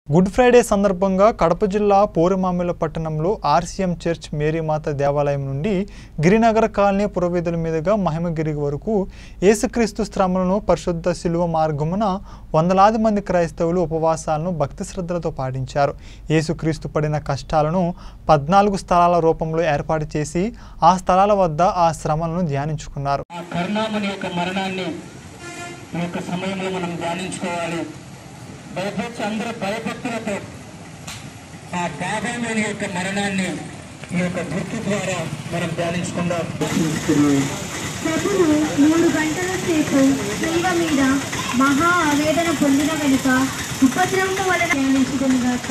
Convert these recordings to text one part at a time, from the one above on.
good Friday సందర్భంగా కడప జిల్లా పోరుమామిల పట్టణంలో ఆర్సీఎం చర్చ్ మేరీమాత దేవాలయం నుండి గిరినగర కాలనీ పురవీధుల మీదుగా మహిమగిరి వరకు యేసుక్రీస్తు శ్రమలను పరిశుద్ధ శిలువ మార్గమున వందలాది మంది క్రైస్తవులు ఉపవాసాలను భక్తి శ్రద్ధలతో పాటించారు యేసుక్రీస్తు పడిన కష్టాలను పద్నాలుగు స్థలాల రూపంలో ఏర్పాటు చేసి ఆ స్థలాల వద్ద ఆ శ్రమలను ధ్యానించుకున్నారు ఆ కరుణామణి యొక్క మరణాన్ని ఈ యొక్క సమయంలో మనం ధ్యానించుకోవాలి భయభక్తి అందరూ భయభక్తులతో ఆ బాబామణి యొక్క మరణాన్ని ఈ యొక్క గుర్తు ద్వారా మనం ధ్యానించుకుందాం ప్రభువు మూడు గంటల సేపు శిల్వ మీద మహా ఆవేదన పొందిన వెనుక ఉపద్రవము వలన ధ్యానించుకునిగాక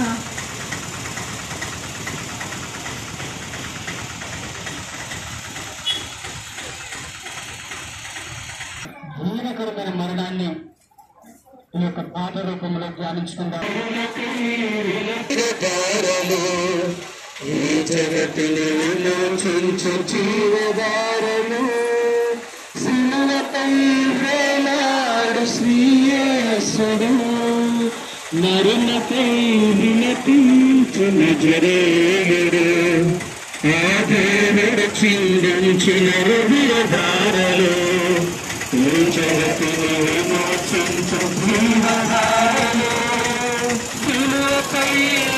భూమికరమైన మరణాన్ని ఈ యొక్క పాట రూపంలో ధ్యానించుకుందాం ఈ జగతిని విమోచించు జీవదారము సిలువపై వేలాడు శ్రీయేసుడు మరణపై వినపించు నజరేయుడు ఆ దేవుడు చిందించిన హృదయధారలు ఈ జగతిని విమోచించు జీవధారలు సిలువపై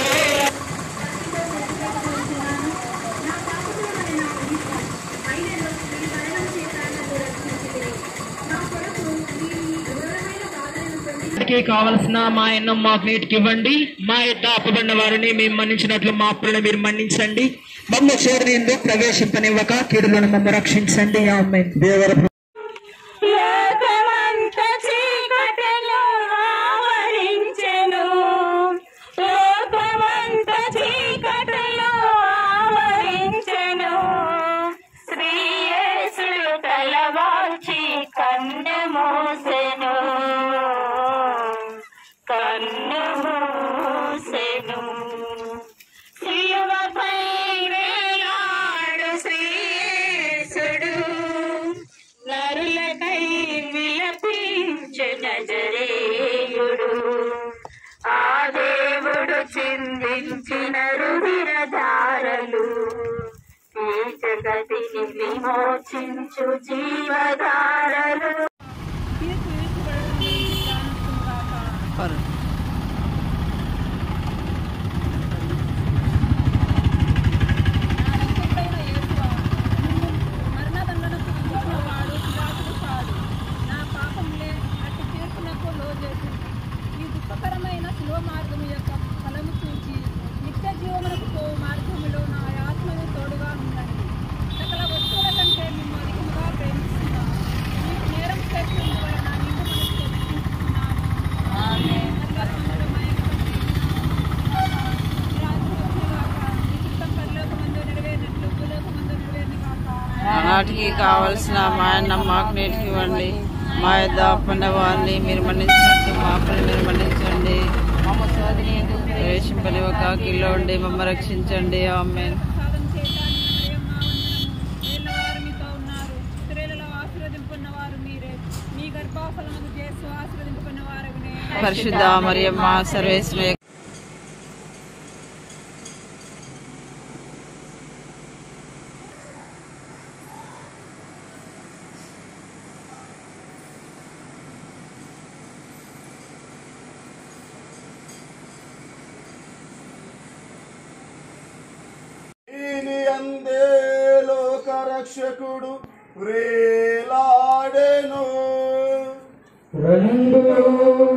వారికి కావలసిన మా ఎన్నో మాకు నీటికి ఇవ్వండి మా యొక్క అప్పబడిన వారిని మేము మన్నించినట్లు మా అప్పులను మీరు మన్నించండి మమ్మ చోరీందు ప్రవేశింపనివ్వక కీడులను మమ్మ రక్షించండి ఆమె దేవర లోకమంత చీకటిలో ఆవరించెను లోకమంత చీకటిలో ఆవరించెను శ్రీయేసుడు తలవాల్చి కన్ను మూసెను కన్ను మూసెను శిలువపై వేలాడు శ్రీయేసుడు నరులకై విలపించు నజరేయుడు ఆ దేవుడు చిందించిన రుధిరధారలు ఈ జగతిని విమోచించు జీవధారలు ఈ దుఃఖకరమైన శిలువ మార్గము యొక్క ఫలము చూచి నిత్య జీవమునకు పోవు మార్గములో నా ఆత్మను తోడుగా ఉండండి సకల వస్తువుల కంటే మిమ్ము అధికముగా ప్రేమిస్తున్నాను మీకు నేరం చేసిన వలన నిండు మనసు తెలుసుకుంటున్నాను ఆనాటికి కావలసిన మా అన్న మాకు నేటికి ఇవ్వండి మా యొద్ద అప్పన్న వారిని మీరు మన్నించినట్టు మా అప్పుని మీరు మన్నించండి ప్రవేశింపని ఒక కిలో ఉండి మమ్మ రక్షించండి ఆమె సాధన చేయటానికి మా వారు మీతో ఉన్నారు స్త్రీలలో ఆశీర్వదింపున్న వారు మీరే మీ గర్భాఫలముకు చేస్తూ ఆశీర్వదింపుకున్న వారగునే పరిశుద్ధ మరియమ్మ సర్వేశ్వర దీని అందే లోక రక్షకుడు వ్రేలాడెను రెండు